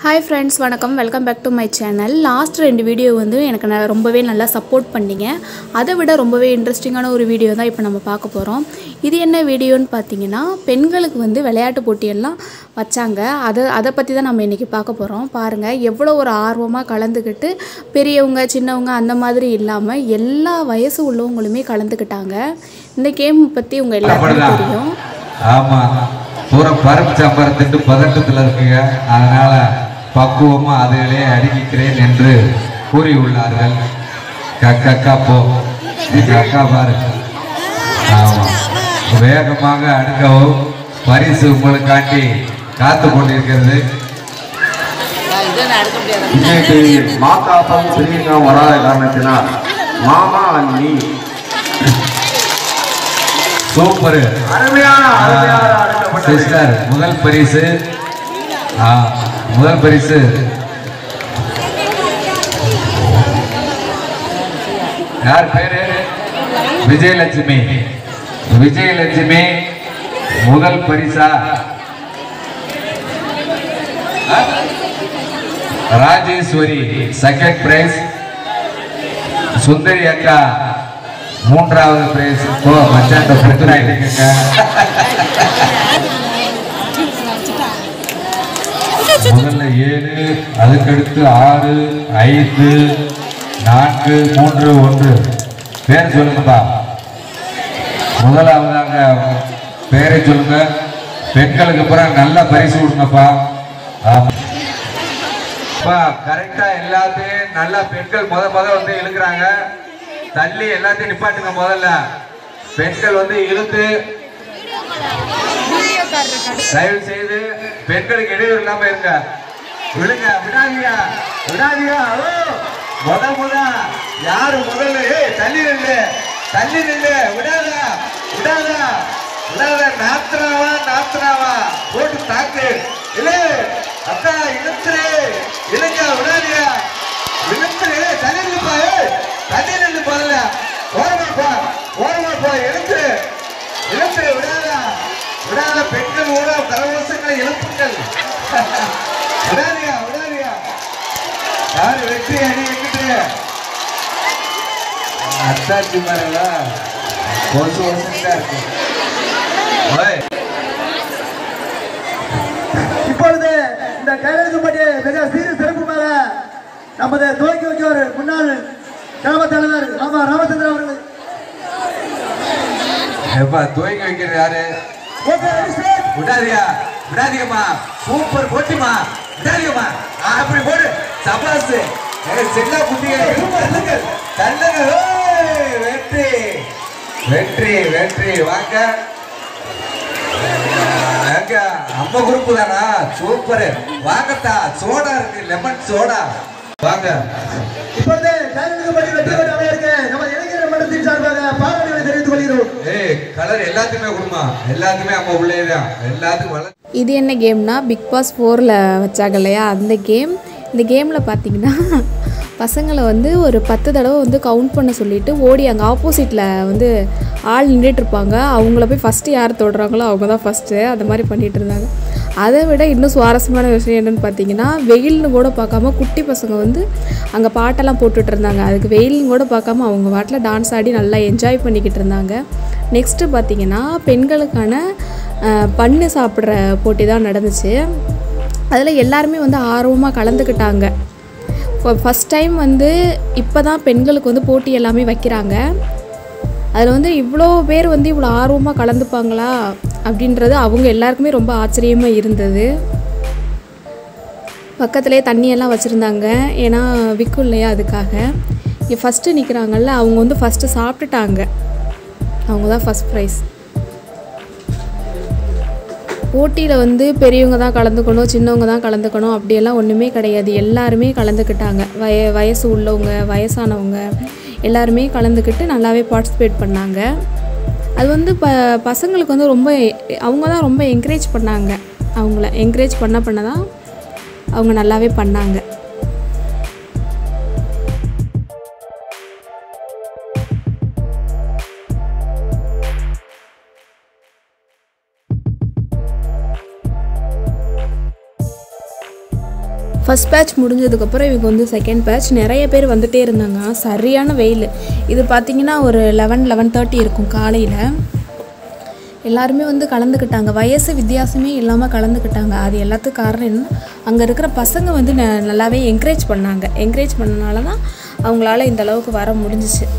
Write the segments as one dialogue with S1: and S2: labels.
S1: Hi friends வணக்கம் welcome back to my channel last ரெண்டு video வந்து எனக்கு ந- ரொம்பவே நல்லா சப்போர்ட் பண்ணீங்க அதை விட ரொம்பவே இன்ட்ரெஸ்டிங்கான ஒரு வீடியோ தான் இப்போ நம்ம பார்க்க போகிறோம் இது என்ன வீடியோன்னு பார்த்தீங்கன்னா பெண்களுக்கு வந்து விளையாட்டு போட்டியெல்லாம் வச்சாங்க அதை அதை பற்றி தான் நம்ம இன்றைக்கி பார்க்க போகிறோம் பாருங்கள் எவ்வளோ ஒரு ஆர்வமாக கலந்துக்கிட்டு பெரியவங்க சின்னவங்க அந்த மாதிரி இல்லாமல் எல்லா வயசு உள்ளவங்களுமே கலந்துக்கிட்டாங்க இந்த கேம் பற்றி உங்கள் எல்லாருக்கும் தெரியும்
S2: ஆமா பூரா பருப்பு சாம்பார் திட்டு பதட்டத்துல இருக்குங்க அதனால பக்குவமா அதிலே அடிக்கிறேன் என்று கூறியுள்ளார்கள் கக்கா போ எங்க அக்கா பாரு ஆமா வேகமாக அடுக்கவும் பரிசு உங்களுக்காண்டி காத்து கொண்டிருக்கிறது
S3: இன்னைக்கு மாத்தாப்பம் பெரியங்க வராத காரணத்தினால் மாமா அண்ணி
S2: சூப்பர்
S3: அருமையான அருமையான அடுக்கப்பட்டது.
S2: சிஸ்டர் முதல் பரிசு ஆ, முதல் பரிசு யார் பேரு விஜயலட்சுமி விஜயலட்சுமி முதல் பரிசா ஆ? ராஜேஸ்வரி செகண்ட் பிரைஸ் சுந்தரி அக்கா மூன்றாவது பிரைஸ் ஓ மச்சான் பிரச்சனை ஆயிட்டுங்க முதல்ல ஏழு அதுக்கடுத்து ஆறு ஐந்து நான்கு மூன்று ஒன்று பேர் சொல்லுங்கப்பா முதலாவதாங்க பேரை சொல்லுங்க பெண்களுக்கு அப்புறம் நல்ல பரிசு கொடுங்கப்பா ஆமா. அப்பா கரெக்டா எல்லாத்தையும் நல்லா பெண்கள் முத முத வந்து இழுக்கிறாங்க தள்ளி எல்லாத்தையும் நிப்பாட்டுங்க முதல்ல பெண்கள் வந்து இழுத்து தயவு செய்து பெண்களுக்கு இடையூறு இல்லாம இருங்க விடுங்க விடாதீங்க விடாதீங்க ஓ, முத முத யாரு முதல்ல ஏய் தள்ளி நில்லு தள்ளி நில்லு விடாத விடாத விடாத நாத்துறாவா நாத்துறாவா போட்டு தாக்கு இல்ல அக்கா இழுத்துரு இழுங்க விடாதீங்க இழுத்துரு தள்ளி நில்லுப்பா ஏய் தள்ளி நில்லு முதல்ல ஓரமா போ ஓரமா போ இழுத்துரு இழுத்துரு விடாத விடாத பெண்கள் கூட கரவசங்களை எழுப்புங்கள் விடாதியா விடாதியா யாரு வெற்றி அணி எங்கிட்டு அத்தாச்சி மரங்களா கொசு வருஷம் இருக்கு ஓய்
S4: இப்பொழுது இந்த கையெழுத்துப்பட்டி மிக சீர சிறப்புமாக நமது துவக்கி வைக்கவர் முன்னாள் கிராம தலைவர் ராம ராமச்சந்திரன் அவர்கள்
S2: எப்பா துவங்கி வைக்கிறது யாரு
S4: ஓகே, register.
S2: விடாதியா விடாதீங்கம்மா சூப்பர் போட்டிமா விடாதீங்கம்மா ஆ, அப்படி போடு சபாஸ் செல்லா புத்திங்க தள்ளுங்க தள்ளுங்க ஓய், வெற்றி வெற்றி வெற்றி வாங்க ஏங்க, நம்ம குரூப் தானா சூப்பர் வாங்கத்தா சோடா இருக்கு லெமன் சோடா வாங்க
S4: இப்பொழுது கையெழுத்துப்பட்டி வெற்றி பெற்ற அனைவருக்கு நமது இளைஞர் மன்றத்தின் சார்பாக பாராட்டுகளை தெரிவித்துக் கொள்கிறோம்
S2: ஏய் கலர் எல்லாத்துக்குமே கொடுமா எல்லாத்துக்குமே நம்ம உள்ளே தான் எல்லாத்துக்கும் வள
S1: இது என்ன கேம்னா பிக் பாஸ் ஃபோரில் வச்சாங்க இல்லையா அந்த கேம் இந்த கேமில் பார்த்தீங்கன்னா பசங்களை வந்து ஒரு பத்து தடவை வந்து கவுண்ட் பண்ண சொல்லிட்டு ஓடி அங்கே ஆப்போசிட்டில் வந்து ஆள் நின்றுட்டு இருப்பாங்க அவங்கள போய் ஃபஸ்ட்டு யார் தொடுறாங்களோ அவங்க தான் ஃபஸ்ட்டு அந்த மாதிரி பண்ணிட்டு இருந்தாங்க அதை விட இன்னும் சுவாரஸ்யமான விஷயம் என்னென்னு பார்த்தீங்கன்னா வெயில்னு கூட பார்க்காம குட்டி பசங்க வந்து அங்கே பாட்டெல்லாம் போட்டுட்டு இருந்தாங்க அதுக்கு வெயில்னு கூட பார்க்காம அவங்க பாட்டில் டான்ஸ் ஆடி நல்லா என்ஜாய் பண்ணிக்கிட்டு இருந்தாங்க நெக்ஸ்ட்டு பார்த்தீங்கன்னா பெண்களுக்கான அஹ், பண்ணு சாப்பிட்ற போட்டி தான் நடந்துச்சு அதில் எல்லாருமே வந்து ஆர்வமாக கலந்துக்கிட்டாங்க ஃபஸ்ட் டைம் வந்து இப்போ தான் பெண்களுக்கு வந்து போட்டி எல்லாமே வைக்கிறாங்க அதில் வந்து இவ்வளோ பேர் வந்து இவ்வளோ ஆர்வமாக கலந்துப்பாங்களா அப்படின்றது அவங்க எல்லாருக்குமே ரொம்ப ஆச்சரியமாக இருந்தது பக்கத்துலேயே தண்ணியெல்லாம் வச்சுருந்தாங்க ஏன்னா விற்கும் இல்லையா அதுக்காக இங்கே ஃபஸ்ட்டு நிற்கிறாங்கல்ல அவங்க வந்து ஃபஸ்ட்டு சாப்பிட்டுட்டாங்க அவங்க தான் ஃபஸ்ட் ப்ரைஸ் போட்டியில் வந்து பெரியவங்க தான் கலந்துக்கணும் சின்னவங்க தான் கலந்துக்கணும் அப்படியெல்லாம் ஒன்றுமே கிடையாது எல்லாருமே கலந்துக்கிட்டாங்க வய வயசு உள்ளவங்க வயசானவங்க எல்லாருமே கலந்துக்கிட்டு நல்லாவே பார்ட்டிசிபேட் பண்ணாங்க அது வந்து ப பசங்களுக்கு வந்து ரொம்ப அவங்க தான் ரொம்ப என்கரேஜ் பண்ணாங்க அவங்கள என்கரேஜ் பண்ண பண்ண தான் அவங்க நல்லாவே பண்ணாங்க ஃபஸ்ட் பேட்ச் முடிஞ்சதுக்கப்புறம் இவங்க வந்து செகண்ட் பேட்ச் நிறைய பேர் வந்துட்டே இருந்தாங்க சரியான வெயில் இது பார்த்திங்கன்னா ஒரு லெவன் லெவன் தேர்ட்டி இருக்கும் காலையில் எல்லாருமே வந்து கலந்துக்கிட்டாங்க வயசு வித்தியாசமே இல்லாமல் கலந்துக்கிட்டாங்க அது எல்லாத்துக்கும் காரணம் என்ன அங்கே இருக்கிற பசங்க வந்து ந- நல்லாவே என்கரேஜ் பண்ணாங்க என்கரேஜ் பண்ணனால தான் அவங்களால இந்த அளவுக்கு வர முடிஞ்சிச்சு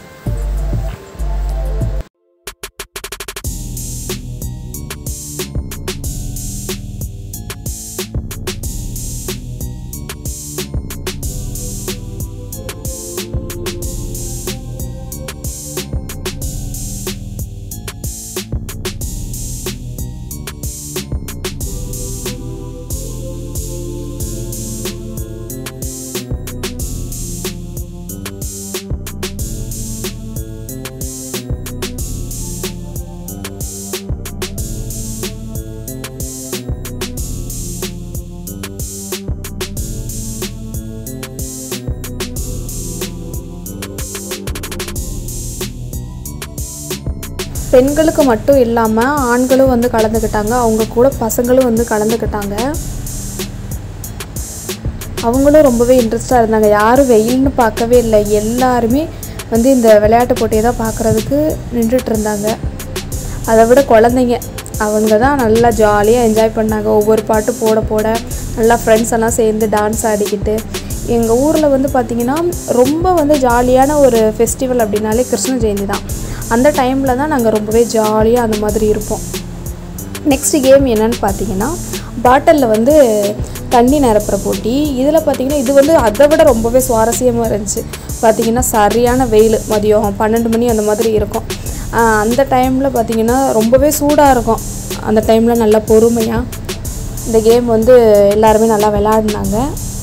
S1: பெண்களுக்கு மட்டும் இல்லாமல் ஆண்களும் வந்து கலந்துக்கிட்டாங்க அவங்க கூட பசங்களும் வந்து கலந்துக்கிட்டாங்க அவங்களும் ரொம்பவே இன்ட்ரெஸ்டாக இருந்தாங்க யாரும் வெயில்னு பார்க்கவே இல்லை எல்லாருமே வந்து இந்த விளையாட்டு போட்டியை தான் பார்க்குறதுக்கு நின்றுட்டு இருந்தாங்க அதை விட குழந்தைங்க அவங்க தான் நல்லா ஜாலியாக என்ஜாய் பண்ணாங்க ஒவ்வொரு பாட்டு போட போட நல்லா ஃப்ரெண்ட்ஸ் எல்லாம் சேர்ந்து டான்ஸ் ஆடிக்கிட்டு எங்கள் ஊரில் வந்து பார்த்திங்கன்னா ரொம்ப வந்து ஜாலியான ஒரு ஃபெஸ்டிவல் அப்படின்னாலே கிருஷ்ண ஜெயந்தி தான் அந்த டைமில் தான் நாங்கள் ரொம்பவே ஜாலியாக அந்த மாதிரி இருப்போம் நெக்ஸ்ட் கேம் என்னன்னு பார்த்தீங்கன்னா பாட்டிலில் வந்து தண்ணி நிரப்புற போட்டி இதில் பார்த்தீங்கன்னா இது வந்து அதை விட ரொம்பவே சுவாரஸ்யமாக இருந்துச்சு பார்த்தீங்கன்னா சரியான வெயில் மதியம் பன்னெண்டு மணி அந்த மாதிரி இருக்கும் ஆஹ் அந்த டைமில் பார்த்தீங்கன்னா ரொம்பவே சூடாக இருக்கும் அந்த டைமில் நல்லா பொறுமையாக இந்த கேம் வந்து எல்லாருமே நல்லா விளையாடினாங்க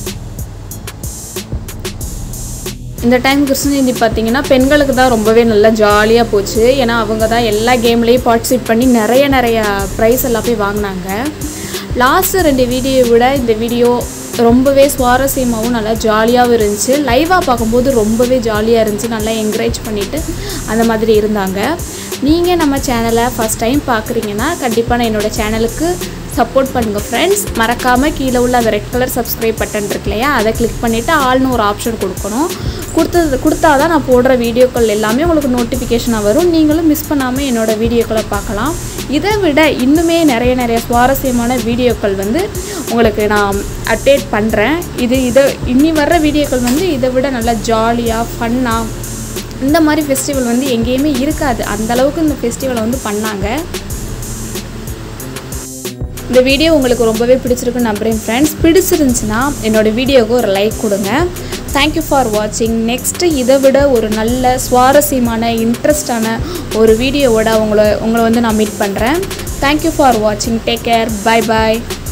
S1: இந்த டைம் கிருஷ்ண ஜெயந்தி பார்த்தீங்கன்னா பெண்களுக்கு தான் ரொம்பவே நல்லா ஜாலியாக போச்சு ஏன்னா அவங்க தான் எல்லா கேம்லேயும் பார்ட்டிசிபேட் பண்ணி நிறைய நிறைய ப்ரைஸ் எல்லாம் போய் வாங்கினாங்க லாஸ்ட்டு ரெண்டு வீடியோ விட இந்த வீடியோ ரொம்பவே சுவாரஸ்யமாகவும் நல்லா ஜாலியாகவும் இருந்துச்சு லைவாக பார்க்கும்போது ரொம்பவே ஜாலியாக இருந்துச்சு நல்லா என்கரேஜ் பண்ணிவிட்டு அந்த மாதிரி இருந்தாங்க நீங்கள் நம்ம சேனலை ஃபஸ்ட் டைம் பார்க்குறீங்கன்னா கண்டிப்பாக நான் என்னோடய சேனலுக்கு சப்போர்ட் பண்ணுங்கள் ஃப்ரெண்ட்ஸ் மறக்காமல் கீழே உள்ள அந்த ரெட் கலர் சப்ஸ்கிரைப் பட்டன் இருக்கு இல்லையா அதை கிளிக் பண்ணிவிட்டு ஆல்னு ஒரு ஆப்ஷன் கொடுக்கணும் கொடுத்தது கொடுத்தா தான் நான் போடுற வீடியோக்கள் எல்லாமே உங்களுக்கு நோட்டிஃபிகேஷனாக வரும் நீங்களும் மிஸ் பண்ணாமல் என்னோடய வீடியோக்களை பார்க்கலாம் இதை விட இன்னுமே நிறைய நிறைய சுவாரஸ்யமான வீடியோக்கள் வந்து உங்களுக்கு நான் அப்டேட் பண்ணுறேன் இது இதை இனி வர்ற வீடியோக்கள் வந்து இதை விட நல்லா ஜாலியாக ஃபன்னாக இந்த மாதிரி ஃபெஸ்டிவல் வந்து எங்கேயுமே இருக்காது அந்த அளவுக்கு இந்த ஃபெஸ்டிவலை வந்து பண்ணாங்க இந்த வீடியோ உங்களுக்கு ரொம்பவே பிடிச்சிருக்குன்னு நம்புறேன் ஃப்ரெண்ட்ஸ் பிடிச்சிருந்துச்சுன்னா என்னோட வீடியோவுக்கு ஒரு லைக் கொடுங்க தேங்க்யூ ஃபார் வாட்சிங் நெக்ஸ்ட்டு இதை விட ஒரு நல்ல சுவாரஸ்யமான இன்ட்ரெஸ்டான ஒரு வீடியோவோட உங்களை உங்களை வந்து நான் மீட் பண்ணுறேன் தேங்க்யூ ஃபார் வாட்சிங் டேக் கேர் பை பாய்